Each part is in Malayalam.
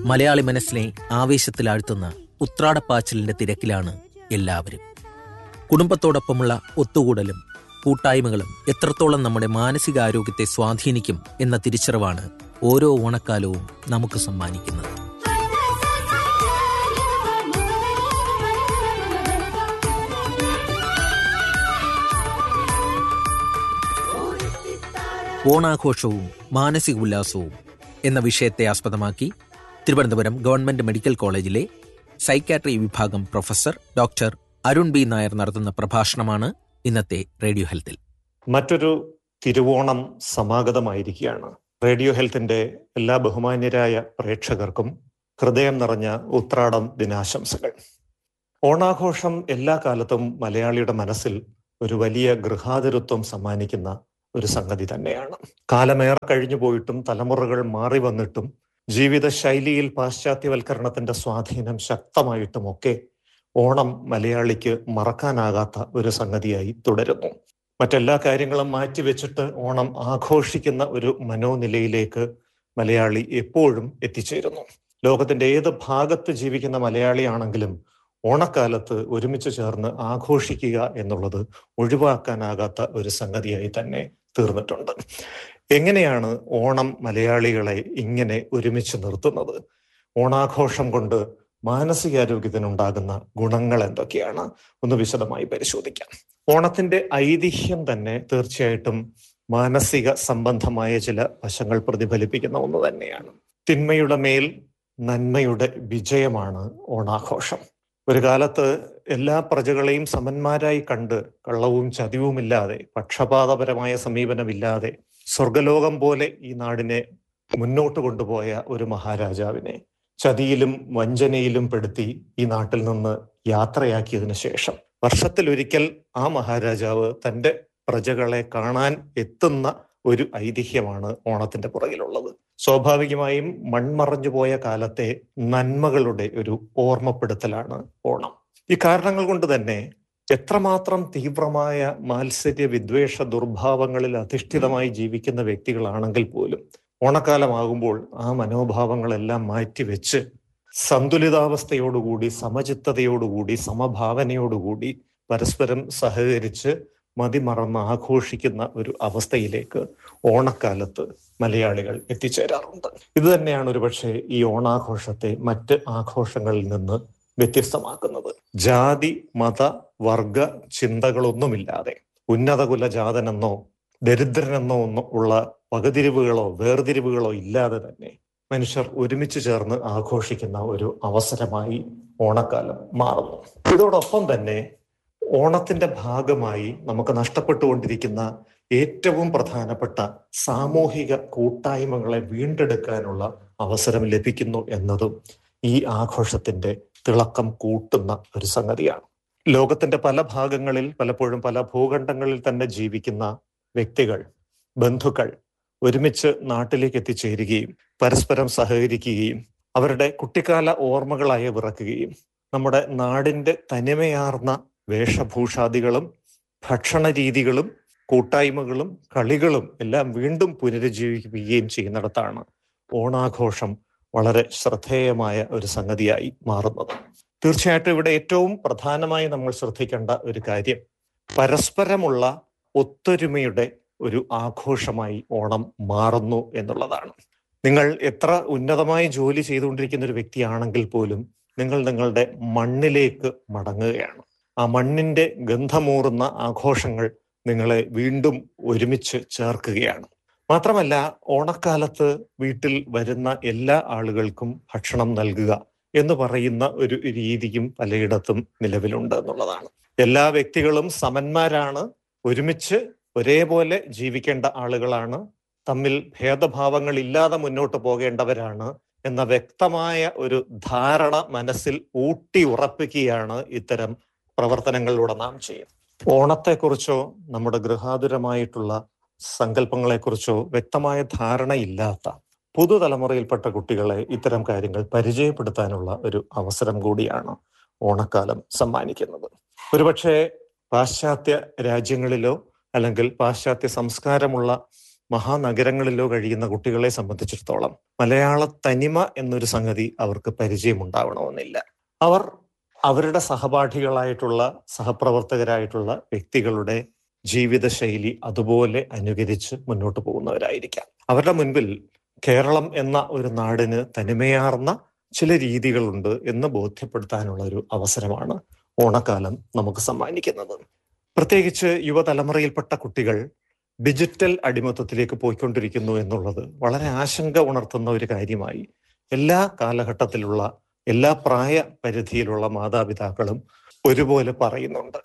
മലയാളി മനസ്സിനെ ആവേശത്തിലാഴ്ത്തുന്ന ഉത്രാടപ്പാച്ചിലിന്റെ തിരക്കിലാണ് എല്ലാവരും കുടുംബത്തോടൊപ്പമുള്ള ഒത്തുകൂടലും കൂട്ടായ്മകളും എത്രത്തോളം നമ്മുടെ മാനസികാരോഗ്യത്തെ സ്വാധീനിക്കും എന്ന തിരിച്ചറിവാണ് ഓരോ ഓണക്കാലവും നമുക്ക് സമ്മാനിക്കുന്നത് ഓണാഘോഷവും മാനസിക ഉല്ലാസവും എന്ന വിഷയത്തെ ആസ്പദമാക്കി തിരുവനന്തപുരം ഗവൺമെന്റ് മെഡിക്കൽ കോളേജിലെ സൈക്കാട്രി വിഭാഗം professor doctor Arun B Nair നടത്തുന്ന പ്രഭാഷണമാണ് ഇന്നത്തെ റേഡിയോ ഹെൽത്തിൽ മറ്റൊരു തിരുവോണം സമാഗതമായിരിക്കുകയാണ് റേഡിയോ ഹെൽത്തിന്റെ എല്ലാ ബഹുമാന്യരായ പ്രേക്ഷകർക്കും ഹൃദയം നിറഞ്ഞ ഉത്രാടം ദിനാശംസകൾ ഓണാഘോഷം എല്ലാ കാലത്തും മലയാളിയുടെ മനസ്സിൽ ഒരു വലിയ ഗൃഹാതിരത്വം സമ്മാനിക്കുന്ന ഒരു സംഗതി തന്നെയാണ് കാലമേറെ കഴിഞ്ഞു പോയിട്ടും തലമുറകൾ മാറി വന്നിട്ടും ജീവിത ശൈലിയിൽ പാശ്ചാത്യവൽക്കരണത്തിന്റെ സ്വാധീനം ശക്തമായിട്ടും ഒക്കെ ഓണം മലയാളിക്ക് മറക്കാനാകാത്ത ഒരു സംഗതിയായി തുടരുന്നു മറ്റെല്ലാ കാര്യങ്ങളും മാറ്റിവെച്ചിട്ട് ഓണം ആഘോഷിക്കുന്ന ഒരു മനോനിലയിലേക്ക് മലയാളി എപ്പോഴും എത്തിച്ചേരുന്നു ലോകത്തിന്റെ ഏത് ഭാഗത്ത് ജീവിക്കുന്ന മലയാളിയാണെങ്കിലും ഓണക്കാലത്ത് ഒരുമിച്ച് ചേർന്ന് ആഘോഷിക്കുക എന്നുള്ളത് ഒഴിവാക്കാനാകാത്ത ഒരു സംഗതിയായി തന്നെ തീർന്നിട്ടുണ്ട് എങ്ങനെയാണ് ഓണം മലയാളികളെ ഇങ്ങനെ ഒരുമിച്ച് നിർത്തുന്നത് ഓണാഘോഷം കൊണ്ട് മാനസികാരോഗ്യത്തിനുണ്ടാകുന്ന ഗുണങ്ങൾ എന്തൊക്കെയാണ് ഒന്ന് വിശദമായി പരിശോധിക്കാം ഓണത്തിന്റെ ഐതിഹ്യം തന്നെ തീർച്ചയായിട്ടും മാനസിക സംബന്ധമായ ചില വശങ്ങൾ പ്രതിഫലിപ്പിക്കുന്ന ഒന്ന് തന്നെയാണ് തിന്മയുടെ മേൽ നന്മയുടെ വിജയമാണ് ഓണാഘോഷം ഒരു കാലത്ത് എല്ലാ പ്രജകളെയും സമന്മാരായി കണ്ട് കള്ളവും ചതിവുമില്ലാതെ പക്ഷപാതപരമായ സമീപനമില്ലാതെ സ്വർഗലോകം പോലെ ഈ നാടിനെ മുന്നോട്ട് കൊണ്ടുപോയ ഒരു മഹാരാജാവിനെ ചതിയിലും വഞ്ചനയിലും പെടുത്തി ഈ നാട്ടിൽ നിന്ന് യാത്രയാക്കിയതിനു ശേഷം വർഷത്തിലൊരിക്കൽ ആ മഹാരാജാവ് തന്റെ പ്രജകളെ കാണാൻ എത്തുന്ന ഒരു ഐതിഹ്യമാണ് ഓണത്തിന്റെ പുറകിലുള്ളത് സ്വാഭാവികമായും മൺമറഞ്ഞു പോയ കാലത്തെ നന്മകളുടെ ഒരു ഓർമ്മപ്പെടുത്തലാണ് ഓണം ഈ കാരണങ്ങൾ കൊണ്ട് തന്നെ എത്രമാത്രം തീവ്രമായ മാത്സര്യ വിദ്വേഷ ദുർഭാവങ്ങളിൽ അധിഷ്ഠിതമായി ജീവിക്കുന്ന വ്യക്തികളാണെങ്കിൽ പോലും ഓണക്കാലമാകുമ്പോൾ ആ മനോഭാവങ്ങളെല്ലാം മാറ്റിവെച്ച് സന്തുലിതാവസ്ഥയോടുകൂടി സമചിത്തതയോടുകൂടി സമഭാവനയോടുകൂടി പരസ്പരം സഹകരിച്ച് മതിമറന്ന് ആഘോഷിക്കുന്ന ഒരു അവസ്ഥയിലേക്ക് ഓണക്കാലത്ത് മലയാളികൾ എത്തിച്ചേരാറുണ്ട് ഇത് തന്നെയാണ് ഒരുപക്ഷെ ഈ ഓണാഘോഷത്തെ മറ്റ് ആഘോഷങ്ങളിൽ നിന്ന് വ്യത്യസ്തമാക്കുന്നത് ജാതി മത വർഗ ചിന്തകളൊന്നുമില്ലാതെ ഉന്നത കുലജാതനെന്നോ ദരിദ്രനെന്നോ ഒന്നും ഉള്ള വകതിരിവുകളോ വേർതിരിവുകളോ ഇല്ലാതെ തന്നെ മനുഷ്യർ ഒരുമിച്ച് ചേർന്ന് ആഘോഷിക്കുന്ന ഒരു അവസരമായി ഓണക്കാലം മാറുന്നു ഇതോടൊപ്പം തന്നെ ഓണത്തിന്റെ ഭാഗമായി നമുക്ക് നഷ്ടപ്പെട്ടുകൊണ്ടിരിക്കുന്ന ഏറ്റവും പ്രധാനപ്പെട്ട സാമൂഹിക കൂട്ടായ്മകളെ വീണ്ടെടുക്കാനുള്ള അവസരം ലഭിക്കുന്നു എന്നതും ഈ ആഘോഷത്തിന്റെ തിളക്കം കൂട്ടുന്ന ഒരു സംഗതിയാണ് ലോകത്തിന്റെ പല ഭാഗങ്ങളിൽ പലപ്പോഴും പല ഭൂഖണ്ഡങ്ങളിൽ തന്നെ ജീവിക്കുന്ന വ്യക്തികൾ ബന്ധുക്കൾ ഒരുമിച്ച് നാട്ടിലേക്ക് എത്തിച്ചേരുകയും പരസ്പരം സഹകരിക്കുകയും അവരുടെ കുട്ടിക്കാല ഓർമ്മകളായി വിറക്കുകയും നമ്മുടെ നാടിന്റെ തനിമയാർന്ന വേഷഭൂഷാദികളും ഭക്ഷണ രീതികളും കൂട്ടായ്മകളും കളികളും എല്ലാം വീണ്ടും പുനരുജ്ജീവിപ്പിക്കുകയും ചെയ്യുന്നിടത്താണ് ഓണാഘോഷം വളരെ ശ്രദ്ധേയമായ ഒരു സംഗതിയായി മാറുന്നത് തീർച്ചയായിട്ടും ഇവിടെ ഏറ്റവും പ്രധാനമായി നമ്മൾ ശ്രദ്ധിക്കേണ്ട ഒരു കാര്യം പരസ്പരമുള്ള ഒത്തൊരുമയുടെ ഒരു ആഘോഷമായി ഓണം മാറുന്നു എന്നുള്ളതാണ് നിങ്ങൾ എത്ര ഉന്നതമായി ജോലി ചെയ്തുകൊണ്ടിരിക്കുന്ന ഒരു വ്യക്തിയാണെങ്കിൽ പോലും നിങ്ങൾ നിങ്ങളുടെ മണ്ണിലേക്ക് മടങ്ങുകയാണ് ആ മണ്ണിന്റെ ഗന്ധമൂറുന്ന ആഘോഷങ്ങൾ നിങ്ങളെ വീണ്ടും ഒരുമിച്ച് ചേർക്കുകയാണ് മാത്രമല്ല ഓണക്കാലത്ത് വീട്ടിൽ വരുന്ന എല്ലാ ആളുകൾക്കും ഭക്ഷണം നൽകുക എന്ന് പറയുന്ന ഒരു രീതിയും പലയിടത്തും നിലവിലുണ്ട് എന്നുള്ളതാണ് എല്ലാ വ്യക്തികളും സമന്മാരാണ് ഒരുമിച്ച് ഒരേപോലെ ജീവിക്കേണ്ട ആളുകളാണ് തമ്മിൽ ഭേദഭാവങ്ങൾ ഇല്ലാതെ മുന്നോട്ട് പോകേണ്ടവരാണ് എന്ന വ്യക്തമായ ഒരു ധാരണ മനസ്സിൽ ഊട്ടി ഉറപ്പിക്കുകയാണ് ഇത്തരം പ്രവർത്തനങ്ങളിലൂടെ നാം ചെയ്യുന്നത് ഓണത്തെക്കുറിച്ചോ നമ്മുടെ ഗൃഹാതുരമായിട്ടുള്ള സങ്കല്പങ്ങളെക്കുറിച്ചോ വ്യക്തമായ ധാരണയില്ലാത്ത പുതുതലമുറയിൽപ്പെട്ട കുട്ടികളെ ഇത്തരം കാര്യങ്ങൾ പരിചയപ്പെടുത്താനുള്ള ഒരു അവസരം കൂടിയാണ് ഓണക്കാലം സമ്മാനിക്കുന്നത് ഒരുപക്ഷെ പാശ്ചാത്യ രാജ്യങ്ങളിലോ അല്ലെങ്കിൽ പാശ്ചാത്യ സംസ്കാരമുള്ള മഹാനഗരങ്ങളിലോ കഴിയുന്ന കുട്ടികളെ സംബന്ധിച്ചിടത്തോളം മലയാള തനിമ എന്നൊരു സംഗതി അവർക്ക് പരിചയമുണ്ടാവണമെന്നില്ല അവർ അവരുടെ സഹപാഠികളായിട്ടുള്ള സഹപ്രവർത്തകരായിട്ടുള്ള വ്യക്തികളുടെ ജീവിതശൈലി അതുപോലെ അനുകരിച്ച് മുന്നോട്ട് പോകുന്നവരായിരിക്കാം അവരുടെ മുൻപിൽ കേരളം എന്ന ഒരു നാടിന് തനിമയാർന്ന ചില രീതികളുണ്ട് എന്ന് ബോധ്യപ്പെടുത്താനുള്ള ഒരു അവസരമാണ് ഓണക്കാലം നമുക്ക് സമ്മാനിക്കുന്നത് പ്രത്യേകിച്ച് യുവതലമുറയിൽപ്പെട്ട കുട്ടികൾ ഡിജിറ്റൽ അടിമത്തത്തിലേക്ക് പോയിക്കൊണ്ടിരിക്കുന്നു എന്നുള്ളത് വളരെ ആശങ്ക ഉണർത്തുന്ന ഒരു കാര്യമായി എല്ലാ കാലഘട്ടത്തിലുള്ള എല്ലാ പ്രായ പരിധിയിലുള്ള മാതാപിതാക്കളും ഒരുപോലെ പറയുന്നുണ്ട്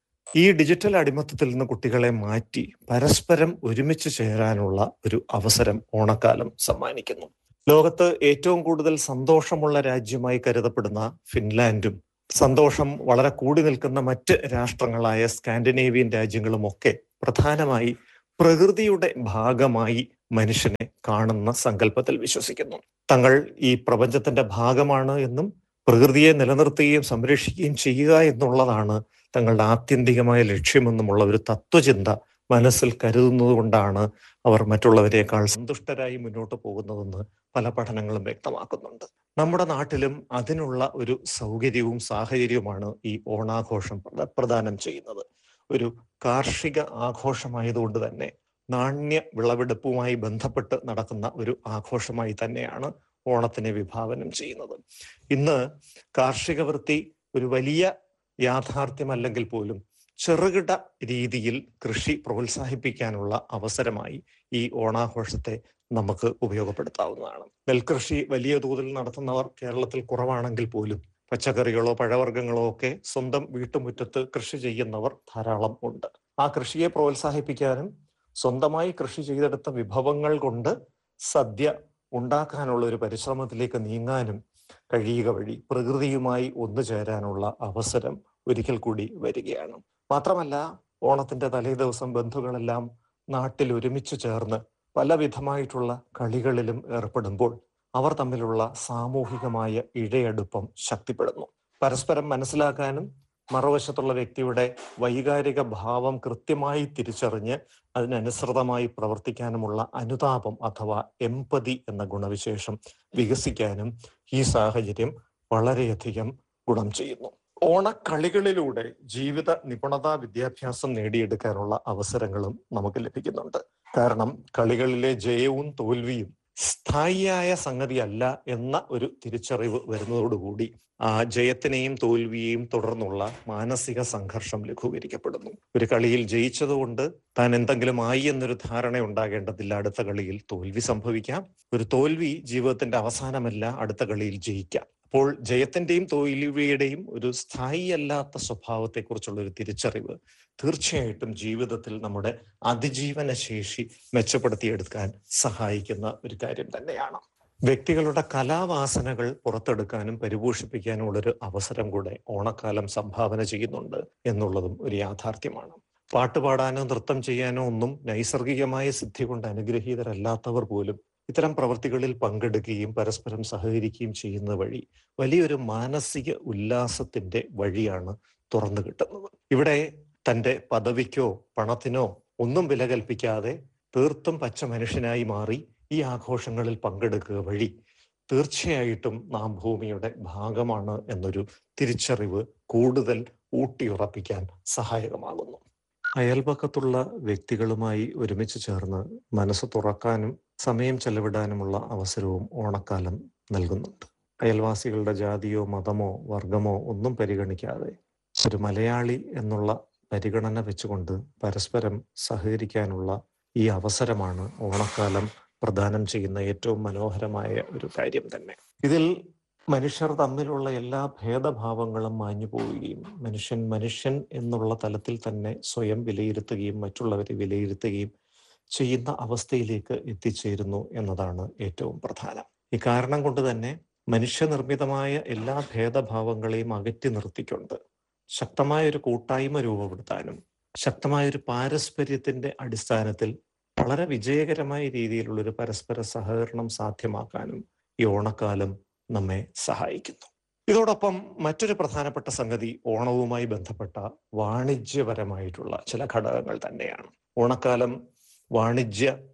ഈ ഡിജിറ്റൽ അടിമത്തത്തിൽ നിന്ന് കുട്ടികളെ മാറ്റി പരസ്പരം ഒരുമിച്ച് ചേരാനുള്ള ഒരു അവസരം ഓണക്കാലം സമ്മാനിക്കുന്നു ലോകത്ത് ഏറ്റവും കൂടുതൽ സന്തോഷമുള്ള രാജ്യമായി കരുതപ്പെടുന്ന ഫിൻലാൻഡും സന്തോഷം വളരെ കൂടി നിൽക്കുന്ന മറ്റ് രാഷ്ട്രങ്ങളായ സ്കാൻഡിനേവിയൻ രാജ്യങ്ങളുമൊക്കെ പ്രധാനമായി പ്രകൃതിയുടെ ഭാഗമായി മനുഷ്യനെ കാണുന്ന സങ്കല്പത്തിൽ വിശ്വസിക്കുന്നു തങ്ങൾ ഈ പ്രപഞ്ചത്തിന്റെ ഭാഗമാണ് എന്നും പ്രകൃതിയെ നിലനിർത്തുകയും സംരക്ഷിക്കുകയും ചെയ്യുക എന്നുള്ളതാണ് തങ്ങളുടെ ആത്യന്തികമായ ലക്ഷ്യമെന്നുമുള്ള ഒരു തത്വചിന്ത മനസ്സിൽ കരുതുന്നത് കൊണ്ടാണ് അവർ മറ്റുള്ളവരെക്കാൾ സന്തുഷ്ടരായി മുന്നോട്ട് പോകുന്നതെന്ന് പല പഠനങ്ങളും വ്യക്തമാക്കുന്നുണ്ട് നമ്മുടെ നാട്ടിലും അതിനുള്ള ഒരു സൗകര്യവും സാഹചര്യവുമാണ് ഈ ഓണാഘോഷം പ്രദാനം ചെയ്യുന്നത് ഒരു കാർഷിക ആഘോഷമായതുകൊണ്ട് തന്നെ നാണ്യ വിളവെടുപ്പുമായി ബന്ധപ്പെട്ട് നടക്കുന്ന ഒരു ആഘോഷമായി തന്നെയാണ് ഓണത്തിനെ വിഭാവനം ചെയ്യുന്നത് ഇന്ന് കാർഷിക വൃത്തി ഒരു വലിയ യാഥാർത്ഥ്യമല്ലെങ്കിൽ പോലും ചെറുകിട രീതിയിൽ കൃഷി പ്രോത്സാഹിപ്പിക്കാനുള്ള അവസരമായി ഈ ഓണാഘോഷത്തെ നമുക്ക് ഉപയോഗപ്പെടുത്താവുന്നതാണ് നെൽകൃഷി വലിയ തോതിൽ നടത്തുന്നവർ കേരളത്തിൽ കുറവാണെങ്കിൽ പോലും പച്ചക്കറികളോ പഴവർഗ്ഗങ്ങളോ ഒക്കെ സ്വന്തം വീട്ടുമുറ്റത്ത് കൃഷി ചെയ്യുന്നവർ ധാരാളം ഉണ്ട് ആ കൃഷിയെ പ്രോത്സാഹിപ്പിക്കാനും സ്വന്തമായി കൃഷി ചെയ്തെടുത്ത വിഭവങ്ങൾ കൊണ്ട് സദ്യ ഉണ്ടാക്കാനുള്ള ഒരു പരിശ്രമത്തിലേക്ക് നീങ്ങാനും കഴിയുക വഴി പ്രകൃതിയുമായി ഒന്നു ചേരാനുള്ള അവസരം ഒരിക്കൽ കൂടി വരികയാണ് മാത്രമല്ല ഓണത്തിന്റെ തലേ ദിവസം ബന്ധുക്കളെല്ലാം നാട്ടിൽ ഒരുമിച്ച് ചേർന്ന് പല വിധമായിട്ടുള്ള കളികളിലും ഏർപ്പെടുമ്പോൾ അവർ തമ്മിലുള്ള സാമൂഹികമായ ഇഴയടുപ്പം ശക്തിപ്പെടുന്നു പരസ്പരം മനസ്സിലാക്കാനും മറുവശത്തുള്ള വ്യക്തിയുടെ വൈകാരിക ഭാവം കൃത്യമായി തിരിച്ചറിഞ്ഞ് അതിനനുസൃതമായി പ്രവർത്തിക്കാനുമുള്ള അനുതാപം അഥവാ എമ്പതി എന്ന ഗുണവിശേഷം വികസിക്കാനും ഈ സാഹചര്യം വളരെയധികം ഗുണം ചെയ്യുന്നു ഓണക്കളികളിലൂടെ ജീവിത നിപുണതാ വിദ്യാഭ്യാസം നേടിയെടുക്കാനുള്ള അവസരങ്ങളും നമുക്ക് ലഭിക്കുന്നുണ്ട് കാരണം കളികളിലെ ജയവും തോൽവിയും സ്ഥായിയായ സംഗതിയല്ല എന്ന ഒരു തിരിച്ചറിവ് വരുന്നതോടുകൂടി ആ ജയത്തിനെയും തോൽവിയെയും തുടർന്നുള്ള മാനസിക സംഘർഷം ലഘൂകരിക്കപ്പെടുന്നു ഒരു കളിയിൽ ജയിച്ചതുകൊണ്ട് താൻ എന്തെങ്കിലും ആയി എന്നൊരു ധാരണ ഉണ്ടാകേണ്ടതില്ല അടുത്ത കളിയിൽ തോൽവി സംഭവിക്കാം ഒരു തോൽവി ജീവിതത്തിന്റെ അവസാനമല്ല അടുത്ത കളിയിൽ ജയിക്കാം അപ്പോൾ ജയത്തിന്റെയും തോൽവിയുടെയും ഒരു സ്ഥായി അല്ലാത്ത സ്വഭാവത്തെക്കുറിച്ചുള്ള ഒരു തിരിച്ചറിവ് തീർച്ചയായിട്ടും ജീവിതത്തിൽ നമ്മുടെ അതിജീവന ശേഷി മെച്ചപ്പെടുത്തിയെടുക്കാൻ സഹായിക്കുന്ന ഒരു കാര്യം തന്നെയാണ് വ്യക്തികളുടെ കലാവാസനകൾ പുറത്തെടുക്കാനും പരിപോഷിപ്പിക്കാനും ഉള്ളൊരു അവസരം കൂടെ ഓണക്കാലം സംഭാവന ചെയ്യുന്നുണ്ട് എന്നുള്ളതും ഒരു യാഥാർത്ഥ്യമാണ് പാട്ടുപാടാനോ നൃത്തം ചെയ്യാനോ ഒന്നും നൈസർഗികമായ സിദ്ധി കൊണ്ട് അനുഗ്രഹീതരല്ലാത്തവർ പോലും ഇത്തരം പ്രവൃത്തികളിൽ പങ്കെടുക്കുകയും പരസ്പരം സഹകരിക്കുകയും ചെയ്യുന്ന വഴി വലിയൊരു മാനസിക ഉല്ലാസത്തിന്റെ വഴിയാണ് തുറന്നു കിട്ടുന്നത് ഇവിടെ തന്റെ പദവിക്കോ പണത്തിനോ ഒന്നും വില കൽപ്പിക്കാതെ തീർത്തും പച്ച മനുഷ്യനായി മാറി ഈ ആഘോഷങ്ങളിൽ പങ്കെടുക്കുക വഴി തീർച്ചയായിട്ടും നാം ഭൂമിയുടെ ഭാഗമാണ് എന്നൊരു തിരിച്ചറിവ് കൂടുതൽ ഊട്ടിയുറപ്പിക്കാൻ സഹായകമാകുന്നു അയൽപക്കത്തുള്ള വ്യക്തികളുമായി ഒരുമിച്ച് ചേർന്ന് മനസ്സ് തുറക്കാനും സമയം ചെലവിടാനുമുള്ള അവസരവും ഓണക്കാലം നൽകുന്നുണ്ട് അയൽവാസികളുടെ ജാതിയോ മതമോ വർഗമോ ഒന്നും പരിഗണിക്കാതെ ഒരു മലയാളി എന്നുള്ള പരിഗണന വെച്ചുകൊണ്ട് പരസ്പരം സഹകരിക്കാനുള്ള ഈ അവസരമാണ് ഓണക്കാലം പ്രദാനം ചെയ്യുന്ന ഏറ്റവും മനോഹരമായ ഒരു കാര്യം തന്നെ ഇതിൽ മനുഷ്യർ തമ്മിലുള്ള എല്ലാ ഭേദഭാവങ്ങളും മാഞ്ഞു പോവുകയും മനുഷ്യൻ മനുഷ്യൻ എന്നുള്ള തലത്തിൽ തന്നെ സ്വയം വിലയിരുത്തുകയും മറ്റുള്ളവരെ വിലയിരുത്തുകയും ചെയ്യുന്ന അവസ്ഥയിലേക്ക് എത്തിച്ചേരുന്നു എന്നതാണ് ഏറ്റവും പ്രധാനം ഈ കാരണം കൊണ്ട് തന്നെ മനുഷ്യനിർമ്മിതമായ എല്ലാ ഭേദഭാവങ്ങളെയും അകറ്റി നിർത്തിക്കൊണ്ട് ശക്തമായ ഒരു കൂട്ടായ്മ രൂപപ്പെടുത്താനും ശക്തമായ ഒരു പാരസ്പര്യത്തിന്റെ അടിസ്ഥാനത്തിൽ വളരെ വിജയകരമായ രീതിയിലുള്ള ഒരു പരസ്പര സഹകരണം സാധ്യമാക്കാനും ഈ ഓണക്കാലം നമ്മെ സഹായിക്കുന്നു ഇതോടൊപ്പം മറ്റൊരു പ്രധാനപ്പെട്ട സംഗതി ഓണവുമായി ബന്ധപ്പെട്ട വാണിജ്യപരമായിട്ടുള്ള ചില ഘടകങ്ങൾ തന്നെയാണ് ഓണക്കാലം വാണിജ്യ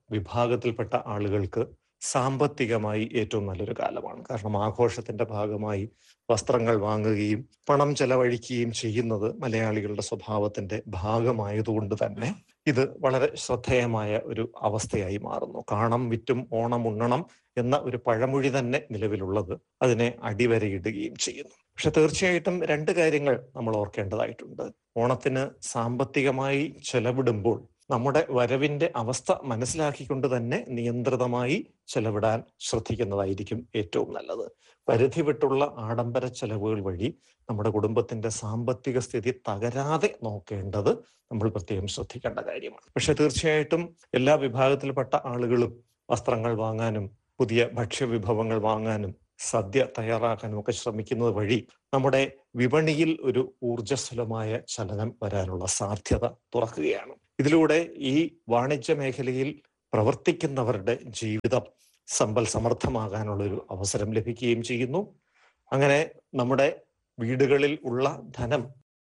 വിഭാഗത്തിൽപ്പെട്ട ആളുകൾക്ക് സാമ്പത്തികമായി ഏറ്റവും നല്ലൊരു കാലമാണ് കാരണം ആഘോഷത്തിന്റെ ഭാഗമായി വസ്ത്രങ്ങൾ വാങ്ങുകയും പണം ചെലവഴിക്കുകയും ചെയ്യുന്നത് മലയാളികളുടെ സ്വഭാവത്തിന്റെ ഭാഗമായതുകൊണ്ട് തന്നെ ഇത് വളരെ ശ്രദ്ധേയമായ ഒരു അവസ്ഥയായി മാറുന്നു കാണം വിറ്റും ഓണം ഉണ്ണണം എന്ന ഒരു പഴമൊഴി തന്നെ നിലവിലുള്ളത് അതിനെ അടിവരയിടുകയും ചെയ്യുന്നു പക്ഷെ തീർച്ചയായിട്ടും രണ്ട് കാര്യങ്ങൾ നമ്മൾ ഓർക്കേണ്ടതായിട്ടുണ്ട് ഓണത്തിന് സാമ്പത്തികമായി ചെലവിടുമ്പോൾ നമ്മുടെ വരവിന്റെ അവസ്ഥ മനസ്സിലാക്കിക്കൊണ്ട് തന്നെ നിയന്ത്രിതമായി ചെലവിടാൻ ശ്രദ്ധിക്കുന്നതായിരിക്കും ഏറ്റവും നല്ലത് പരിധി വിട്ടുള്ള ആഡംബര ചെലവുകൾ വഴി നമ്മുടെ കുടുംബത്തിന്റെ സാമ്പത്തിക സ്ഥിതി തകരാതെ നോക്കേണ്ടത് നമ്മൾ പ്രത്യേകം ശ്രദ്ധിക്കേണ്ട കാര്യമാണ് പക്ഷെ തീർച്ചയായിട്ടും എല്ലാ വിഭാഗത്തിൽപ്പെട്ട ആളുകളും വസ്ത്രങ്ങൾ വാങ്ങാനും പുതിയ ഭക്ഷ്യവിഭവങ്ങൾ വാങ്ങാനും സദ്യ തയ്യാറാക്കാനും ഒക്കെ ശ്രമിക്കുന്നത് വഴി നമ്മുടെ വിപണിയിൽ ഒരു ഊർജ്ജസ്വലമായ ചലനം വരാനുള്ള സാധ്യത തുറക്കുകയാണ് ഇതിലൂടെ ഈ വാണിജ്യ മേഖലയിൽ പ്രവർത്തിക്കുന്നവരുടെ ജീവിതം സമ്പൽ സമർത്ഥമാകാനുള്ള ഒരു അവസരം ലഭിക്കുകയും ചെയ്യുന്നു അങ്ങനെ നമ്മുടെ വീടുകളിൽ ഉള്ള ധനം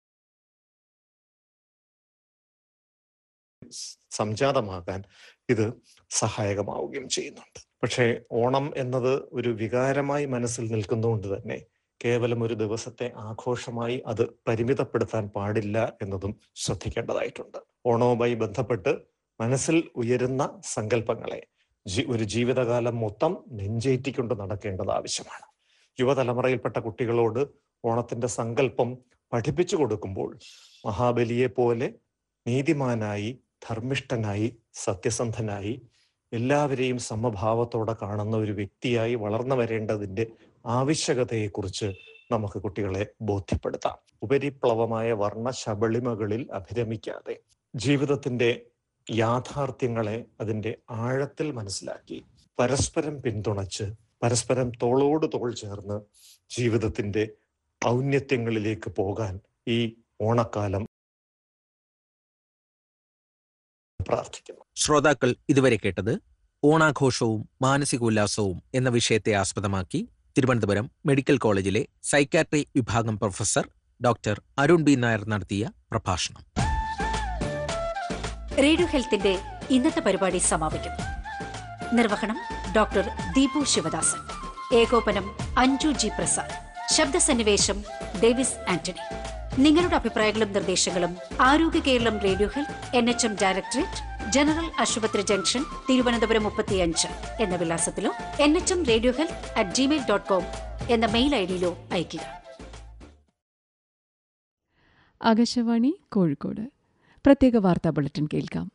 സംജാതമാകാൻ ഇത് സഹായകമാവുകയും ചെയ്യുന്നുണ്ട് പക്ഷേ ഓണം എന്നത് ഒരു വികാരമായി മനസ്സിൽ നിൽക്കുന്നതുകൊണ്ട് തന്നെ കേവലം ഒരു ദിവസത്തെ ആഘോഷമായി അത് പരിമിതപ്പെടുത്താൻ പാടില്ല എന്നതും ശ്രദ്ധിക്കേണ്ടതായിട്ടുണ്ട് ഓണവുമായി ബന്ധപ്പെട്ട് മനസ്സിൽ ഉയരുന്ന സങ്കല്പങ്ങളെ ഒരു ജീവിതകാലം മൊത്തം നെഞ്ചേറ്റിക്കൊണ്ട് നടക്കേണ്ടത് ആവശ്യമാണ് യുവതലമുറയിൽപ്പെട്ട കുട്ടികളോട് ഓണത്തിന്റെ സങ്കല്പം പഠിപ്പിച്ചു കൊടുക്കുമ്പോൾ മഹാബലിയെ പോലെ നീതിമാനായി ധർമ്മിഷ്ഠനായി സത്യസന്ധനായി എല്ലാവരെയും സമഭാവത്തോടെ കാണുന്ന ഒരു വ്യക്തിയായി വളർന്നു വരേണ്ടതിന്റെ ആവശ്യകതയെക്കുറിച്ച് നമുക്ക് കുട്ടികളെ ബോധ്യപ്പെടുത്താം ഉപരിപ്ലവമായ വർണ്ണ ശബളിമകളിൽ അഭിരമിക്കാതെ ജീവിതത്തിന്റെ യാഥാർത്ഥ്യങ്ങളെ അതിന്റെ ആഴത്തിൽ മനസ്സിലാക്കി പരസ്പരം പിന്തുണച്ച് പരസ്പരം തോളോട് തോൾ ചേർന്ന് ജീവിതത്തിന്റെ ഔന്നത്യങ്ങളിലേക്ക് പോകാൻ ഈ ഓണക്കാലം പ്രാർത്ഥിക്കുന്നു ശ്രോതാക്കൾ ഇതുവരെ കേട്ടത് ഓണാഘോഷവും മാനസികോല്ലാസവും എന്ന വിഷയത്തെ ആസ്പദമാക്കി തിരുവനന്തപുരം മെഡിക്കൽ കോളേജിലെ സൈക്കാട്രി വിഭാഗം professor doctor Arun B Nair നടത്തിയ പ്രഭാഷണം റേഡിയോ ഹെൽത്തിന്റെ ഇന്നത്തെ പരിപാടി സമാപിക്കുന്നു നിർവഹണം ഡോക്ടർ ദീപു ശിവദാസൻ ഏകോപനം അഞ്ജു ജി പ്രസാദ് ശബ്ദസന്നിവേശം ഡേവിസ് ആന്റണി നിങ്ങളുടെ അഭിപ്രായങ്ങളും നിർദ്ദേശങ്ങളും Arogya Keralam radio health N H M directorate general ആശുപത്രി ജംഗ്ഷൻ തിരുവനന്തപുരം മുപ്പത്തിയഞ്ച് എന്ന വിലാസത്തിലോ N H M radio health at gmail dot com എന്ന മെയിൽ ഐ ഡിയിലോ അയയ്ക്കുക ആകാശവാണി കോഴിക്കോട് പ്രത്യേക വാർത്താ ബുള്ളറ്റിൻ കേൾക്കാം